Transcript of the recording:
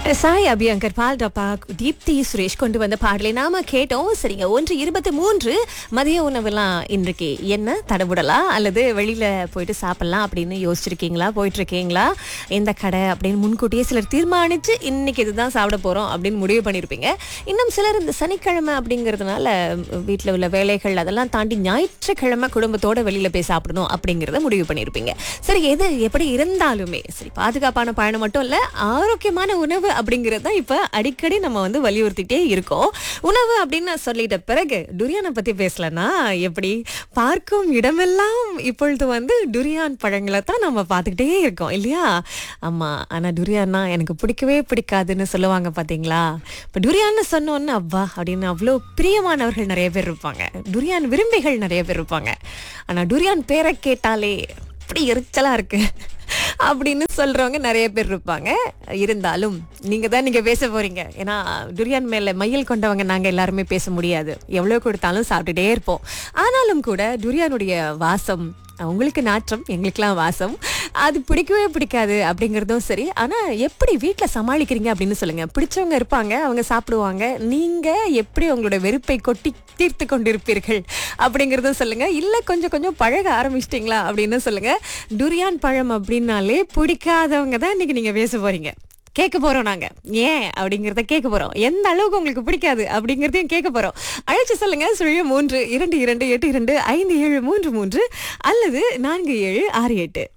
சாய் அபியங்கர் பால் டப்பா தீப்தி சுரேஷ் கொண்டு வந்த பாடலை நாம கேட்டோம் சரிங்க ஒன்று இருபத்தி மூன்று மதிய உணவெல்லாம் இன்றைக்கு என்ன தடபுடலா அல்லது வெளியில போயிட்டு சாப்பிடலாம் அப்படின்னு யோசிச்சிருக்கீங்களா போயிட்டு இருக்கீங்களா எந்த கடை அப்படின்னு முன்கூட்டியே சிலர் தீர்மானிச்சு இன்னைக்கு இதுதான் சாப்பிட போறோம் அப்படின்னு முடிவு பண்ணியிருப்பீங்க இன்னும் சிலர் இந்த சனிக்கிழமை அப்படிங்கிறதுனால வீட்டில் உள்ள வேலைகள் அதெல்லாம் தாண்டி ஞாயிற்றுக்கிழமை குடும்பத்தோட வெளியில போய் சாப்பிடணும் அப்படிங்கிறத முடிவு பண்ணியிருப்பீங்க சரி எது எப்படி இருந்தாலுமே சரி பாதுகாப்பான பயணம் மட்டும் இல்ல ஆரோக்கியமான உணவு அப்படிங்கிறது தான் இப்ப அடிக்கடி நம்ம வந்து வலியுறுத்திட்டே இருக்கோம் உணவு அப்படின்னு நான் சொல்லிட்ட பிறகு டுரியானை பத்தி பேசலன்னா எப்படி பார்க்கும் இடமெல்லாம் இப்பொழுது வந்து டுரியான் பழங்களை தான் நம்ம பார்த்துக்கிட்டே இருக்கோம் இல்லையா ஆமா ஆனா டுரியான்னா எனக்கு பிடிக்கவே பிடிக்காதுன்னு சொல்லுவாங்க பாத்தீங்களா இப்ப டுரியான்னு சொன்னோன்னு அவ்வா அப்படின்னு அவ்வளோ பிரியமானவர்கள் நிறைய பேர் இருப்பாங்க டுரியான் விரும்பிகள் நிறைய பேர் இருப்பாங்க ஆனா டுரியான் பேரை கேட்டாலே அப்படி எரிச்சலா இருக்கு அப்படின்னு சொல்றவங்க நிறைய பேர் இருப்பாங்க இருந்தாலும் நீங்க தான் நீங்க பேச போறீங்க ஏன்னா துரியான் மேல மையல் கொண்டவங்க நாங்க எல்லாருமே பேச முடியாது எவ்வளவு கொடுத்தாலும் சாப்பிட்டுட்டே இருப்போம் ஆனாலும் கூட துரியானுடைய வாசம் உங்களுக்கு நாற்றம் எங்களுக்கெல்லாம் வாசம் அது பிடிக்கவே பிடிக்காது அப்படிங்கிறதும் சரி ஆனா எப்படி வீட்டில் சமாளிக்கிறீங்க அப்படின்னு சொல்லுங்க பிடிச்சவங்க இருப்பாங்க அவங்க சாப்பிடுவாங்க நீங்க எப்படி உங்களோட வெறுப்பை கொட்டி தீர்த்து கொண்டிருப்பீர்கள் அப்படிங்கிறதும் சொல்லுங்க இல்ல கொஞ்சம் கொஞ்சம் பழக ஆரம்பிச்சிட்டிங்களா அப்படின்னு சொல்லுங்க டுரியான் பழம் அப்படின்னாலே பிடிக்காதவங்க தான் இன்னைக்கு நீங்க பேச போறீங்க கேட்க போறோம் நாங்க ஏன் அப்படிங்கறத கேட்க போறோம் எந்த அளவுக்கு உங்களுக்கு பிடிக்காது அப்படிங்கறதையும் கேட்க போறோம் அழைச்சு சொல்லுங்க சுழிய மூன்று இரண்டு இரண்டு எட்டு இரண்டு ஐந்து ஏழு மூன்று மூன்று அல்லது நான்கு ஏழு ஆறு எட்டு